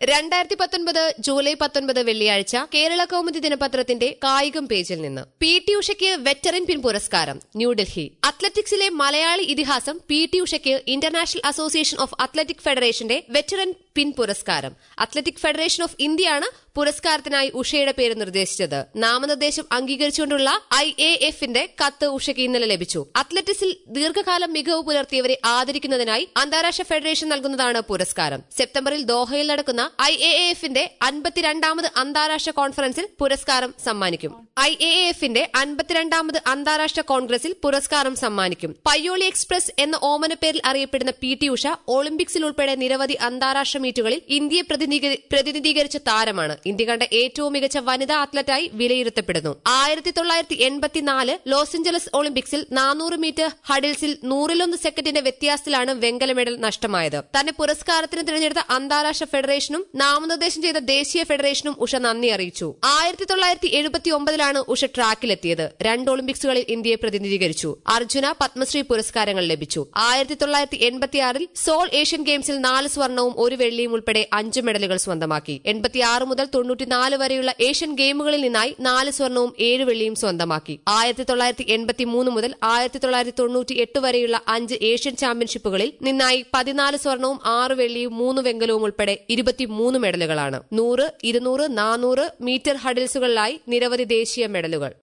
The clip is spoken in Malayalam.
രണ്ടായിരത്തി പത്തൊൻപത് ജൂലൈ പത്തൊൻപത് വെള്ളിയാഴ്ച കേരള കൗമുദി ദിനപത്രത്തിന്റെ കായികം പേജിൽ നിന്ന് പി ടി ഉഷയ്ക്ക് വെറ്ററൻ പിൻ പുരസ്കാരം ന്യൂഡൽഹി അത്ലറ്റിക്സിലെ മലയാളി ഇതിഹാസം പി ടി ഉഷയ്ക്ക് ഇന്റർനാഷണൽ അസോസിയേഷൻ ഓഫ് അത്ലറ്റിക് ഫെഡറേഷന്റെ വെറ്ററൻ പിൻ പുരസ്കാരം അത്ലറ്റിക് ഫെഡറേഷൻ ഓഫ് ഇന്ത്യയാണ് പുരസ്കാരത്തിനായി ഉഷയുടെ പേര് നിർദ്ദേശിച്ചത് നാമനിർദ്ദേശം അംഗീകരിച്ചുകൊണ്ടുള്ള ഐ എ എഫിന്റെ കത്ത് ഉഷയ്ക്ക് ഇന്നലെ ലഭിച്ചു അത്ലറ്റിക്സിൽ ദീർഘകാലം മികവ് പുലർത്തിയവരെ ആദരിക്കുന്നതിനായി അന്താരാഷ്ട്ര ഫെഡറേഷൻ നൽകുന്നതാണ് പുരസ്കാരം സെപ്റ്റംബറിൽ ദോഹയിൽ നടക്കുന്ന ഐ എ എഫിന്റെ അൻപത്തിരണ്ടാമത് അന്താരാഷ്ട്ര കോൺഫറൻസിൽ പുരസ്കാരം സമ്മാനിക്കും ഐ എ എഫിന്റെ അൻപത്തിരണ്ടാമത് അന്താരാഷ്ട്ര കോൺഗ്രസിൽ പുരസ്കാരം സമ്മാനിക്കും പയ്യോളി എക്സ്പ്രസ് എന്ന ഓമന പേരിൽ അറിയപ്പെടുന്ന പി ടി ഉഷ ഒളിമ്പിക്സിൽ ഉൾപ്പെടെ നിരവധി അന്താരാഷ്ട്ര മീറ്റുകളിൽ ഇന്ത്യയെ പ്രതിനിധീക- പ്രതിനിധീകരിച്ച താരമാണ് ഇന്ത്യ കണ്ട ഏറ്റവും മികച്ച വനിതാ അത്ലറ്റായി വിലയിരുത്തപ്പെടുന്നു ആയിരത്തി തൊള്ളായിരത്തി എൺപത്തിനാല് ലോസ് ഏഞ്ചലസ് ഒളിമ്പിക്സിൽ നാനൂറ് മീറ്റർ ഹഡിൽസിൽ നൂറിലൊന്ന് സെക്കൻഡിന്റെ വ്യത്യാസത്തിലാണ് വെങ്കല മെഡൽ നഷ്ടമായത് തന്നെ പുരസ്കാരത്തിന് തിരഞ്ഞെടുത്ത അന്താരാഷ്ട്ര ഫെഡറേഷനും നാമനിർദ്ദേശം ചെയ്ത ദേശീയ ഫെഡറേഷനും ഉഷ നന്ദി അറിയിച്ചു ആയിരത്തി തൊള്ളായിരത്തി എഴുപത്തി ഒമ്പതിലാണ് ഉഷ ട്രാക്കിലെത്തിയത് രണ്ട് ഒളിമ്പിക്സുകളിൽ ഇന്ത്യയെ പ്രതിനിധീകരിച്ചു അർജുന പത്മശ്രീ പുരസ്കാരങ്ങൾ ലഭിച്ചു ആയിരത്തി തൊള്ളായിരത്തി എൺപത്തിയാറിൽ സോൾ ഏഷ്യൻ ഗെയിംസിൽ നാല് സ്വർണവും ഒരു വെള്ളിയും ഉൾപ്പെടെ അഞ്ച് മെഡലുകൾ സ്വന്തമാക്കി എൺപത്തിയാറ് മുതൽ തൊണ്ണൂറ്റിനാല് വരെയുള്ള ഏഷ്യൻ ഗെയിമുകളിൽ നിന്നായി നാല് സ്വർണവും ഏഴ് വെള്ളിയും സ്വന്തമാക്കി ആയിരത്തി തൊള്ളായിരത്തി എൺപത്തി മൂന്ന് മുതൽ ആയിരത്തി തൊള്ളായിരത്തി തൊണ്ണൂറ്റി എട്ട് വരെയുള്ള അഞ്ച് ഏഷ്യൻ ചാമ്പ്യൻഷിപ്പുകളിൽ നിന്നായി പതിനാല് സ്വർണവും ആറ് വെള്ളിയും മൂന്ന് വെങ്കലവും ഉൾപ്പെടെ ഇരുപത്തിമൂന്ന് മെഡലുകളാണ് നൂറ് ഇരുന്നൂറ് നാനൂറ് മീറ്റർ ഹഡിൽസുകളിലായി നിരവധി ദേശീയ മെഡലുകൾ